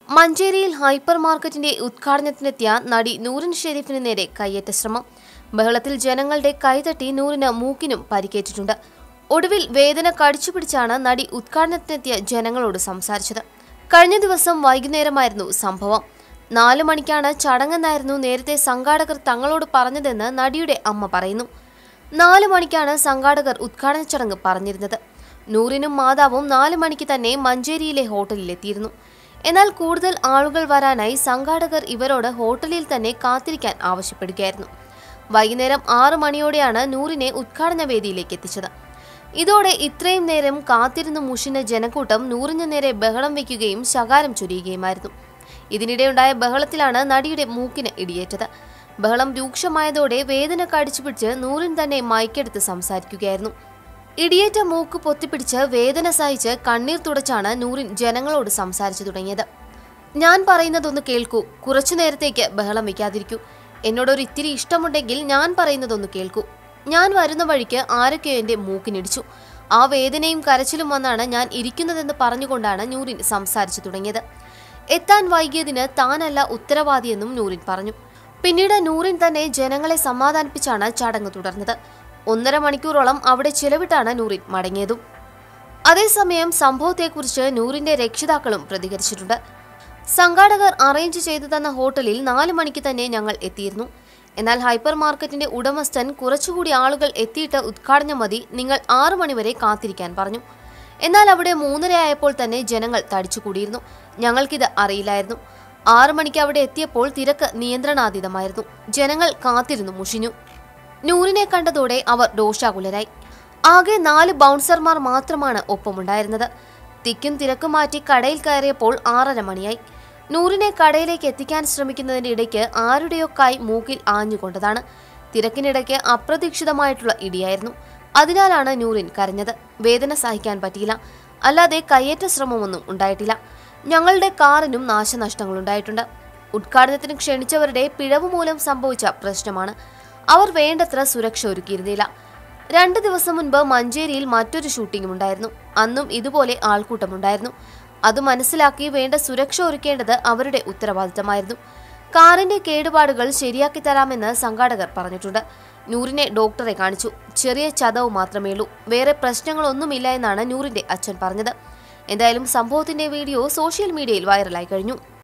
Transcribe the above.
മഞ്ചേരിയിൽ ഹൈപ്പർ മാർക്കറ്റിന്റെ ഉദ്ഘാടനത്തിനെത്തിയ നടി നൂറിൻ ഷെരീഫിന് നേരെ കയ്യേറ്റ ശ്രമം ബഹളത്തിൽ ജനങ്ങളുടെ കൈതട്ടി നൂറിന് മൂക്കിനും പരിക്കേറ്റിട്ടുണ്ട് ഒടുവിൽ വേദന കടിച്ചുപിടിച്ചാണ് നടി ഉദ്ഘാടനത്തിനെത്തിയ ജനങ്ങളോട് സംസാരിച്ചത് കഴിഞ്ഞ ദിവസം വൈകുന്നേരമായിരുന്നു സംഭവം നാലു മണിക്കാണ് ചടങ്ങെന്നായിരുന്നു നേരത്തെ സംഘാടകർ തങ്ങളോട് പറഞ്ഞതെന്ന് നടിയുടെ അമ്മ പറയുന്നു നാലു മണിക്കാണ് സംഘാടകർ ഉദ്ഘാടന ചടങ്ങ് പറഞ്ഞിരുന്നത് നൂറിനും മാതാവും നാലു മണിക്ക് തന്നെ മഞ്ചേരിയിലെ ഹോട്ടലിലെത്തിയിരുന്നു എന്നാൽ കൂടുതൽ ആളുകൾ വരാനായി സംഘാടകർ ഇവരോട് ഹോട്ടലിൽ തന്നെ കാത്തിരിക്കാൻ ആവശ്യപ്പെടുകയായിരുന്നു വൈകുന്നേരം ആറു മണിയോടെയാണ് നൂറിനെ ഉദ്ഘാടന വേദിയിലേക്ക് എത്തിച്ചത് ഇതോടെ ഇത്രയും നേരം കാത്തിരുന്ന് മുഷിന ജനക്കൂട്ടം നൂറിന് നേരെ ബഹളം വയ്ക്കുകയും ശകാരം ചൊരിയുകയുമായിരുന്നു ഇതിനിടെയുണ്ടായ ബഹളത്തിലാണ് നടിയുടെ മൂക്കിന് ഇടിയേറ്റത് ബഹളം രൂക്ഷമായതോടെ വേദന കടിച്ചുപിടിച്ച് നൂറിൻ തന്നെ മയക്കെടുത്ത് സംസാരിക്കുകയായിരുന്നു ഇടിയേറ്റ മൂക്ക് പൊത്തിപ്പിടിച്ച് വേദന സഹിച്ച് കണ്ണീർ തുടച്ചാണ് നൂറിൻ ജനങ്ങളോട് സംസാരിച്ചു തുടങ്ങിയത് ഞാൻ പറയുന്നതൊന്ന് കേൾക്കൂ കുറച്ചു നേരത്തേക്ക് ബഹളം വയ്ക്കാതിരിക്കൂ എന്നോടൊരു ഇത്തിരി ഇഷ്ടമുണ്ടെങ്കിൽ ഞാൻ പറയുന്നതൊന്ന് കേൾക്കൂ ഞാൻ വരുന്ന വഴിക്ക് ആരൊക്കെയോ എൻ്റെ മൂക്കിനിടിച്ചു ആ വേദനയും കരച്ചിലും വന്നാണ് ഞാൻ ഇരിക്കുന്നതെന്ന് പറഞ്ഞുകൊണ്ടാണ് നൂറിൻ സംസാരിച്ചു തുടങ്ങിയത് എത്താൻ വൈകിയതിന് താനല്ല ഉത്തരവാദിയെന്നും നൂറിൻ പറഞ്ഞു പിന്നീട് നൂറിൻ തന്നെ ജനങ്ങളെ സമാധാനിപ്പിച്ചാണ് ചടങ്ങ് തുടർന്നത് ഒന്നര മണിക്കൂറോളം അവിടെ ചിലവിട്ടാണ് നൂറിൻ മടങ്ങിയതും അതേസമയം സംഭവത്തെക്കുറിച്ച് നൂറിന്റെ രക്ഷിതാക്കളും പ്രതികരിച്ചിട്ടുണ്ട് സംഘാടകർ അറേഞ്ച് ചെയ്തു തന്ന ഹോട്ടലിൽ നാല് മണിക്ക് തന്നെ ഞങ്ങൾ എത്തിയിരുന്നു എന്നാൽ ഹൈപ്പർ മാർക്കറ്റിന്റെ ഉടമസ്ഥൻ കുറച്ചുകൂടി ആളുകൾ എത്തിയിട്ട് ഉദ്ഘാടനം മതി നിങ്ങൾ ആറു മണിവരെ കാത്തിരിക്കാൻ പറഞ്ഞു എന്നാൽ അവിടെ മൂന്നരയായപ്പോൾ തന്നെ ജനങ്ങൾ തടിച്ചുകൂടിയിരുന്നു ഞങ്ങൾക്കിത് അറിയില്ലായിരുന്നു ആറു മണിക്ക് അവിടെ എത്തിയപ്പോൾ തിരക്ക് നിയന്ത്രണാതീതമായിരുന്നു ജനങ്ങൾ കാത്തിരുന്നു മുഷിഞ്ഞു നൂറിനെ കണ്ടതോടെ അവർ രോഷാകുലരായി ആകെ നാല് ബൗൺസർമാർ മാത്രമാണ് ഒപ്പമുണ്ടായിരുന്നത് തിക്കും തിരക്കും മാറ്റി കടയിൽ കയറിയപ്പോൾ ആറര മണിയായി നൂറിനെ കടയിലേക്ക് എത്തിക്കാൻ ശ്രമിക്കുന്നതിന്റെ ഇടയ്ക്ക് ആരുടെയോ കൈ മൂക്കിൽ ആഞ്ഞുകൊണ്ടതാണ് തിരക്കിനിടയ്ക്ക് അപ്രതീക്ഷിതമായിട്ടുള്ള ഇടിയായിരുന്നു അതിനാലാണ് നൂറിൻ കരഞ്ഞത് വേദന സഹിക്കാൻ പറ്റിയില്ല അല്ലാതെ കയ്യേറ്റ ശ്രമമൊന്നും ഉണ്ടായിട്ടില്ല ഞങ്ങളുടെ കാറിനും നാശനഷ്ടങ്ങളുണ്ടായിട്ടുണ്ട് ഉദ്ഘാടനത്തിന് ക്ഷണിച്ചവരുടെ പിഴവ് മൂലം സംഭവിച്ച പ്രശ്നമാണ് അവർ വേണ്ടത്ര സുരക്ഷ ഒരുക്കിയിരുന്നില്ല രണ്ട് ദിവസം മുൻപ് മഞ്ചേരിയിൽ മറ്റൊരു ഷൂട്ടിംഗും ഉണ്ടായിരുന്നു അന്നും ഇതുപോലെ ആൾക്കൂട്ടമുണ്ടായിരുന്നു അത് മനസ്സിലാക്കി വേണ്ട സുരക്ഷ ഒരുക്കേണ്ടത് അവരുടെ ഉത്തരവാദിത്തമായിരുന്നു കാറിന്റെ കേടുപാടുകൾ ശരിയാക്കി തരാമെന്ന് സംഘാടകർ പറഞ്ഞിട്ടുണ്ട് നൂറിനെ ഡോക്ടറെ കാണിച്ചു ചെറിയ ചതവ് മാത്രമേ ഉള്ളൂ വേറെ പ്രശ്നങ്ങളൊന്നുമില്ല എന്നാണ് നൂറിന്റെ അച്ഛൻ പറഞ്ഞത് എന്തായാലും സംഭവത്തിന്റെ വീഡിയോ സോഷ്യൽ മീഡിയയിൽ വൈറലായി കഴിഞ്ഞു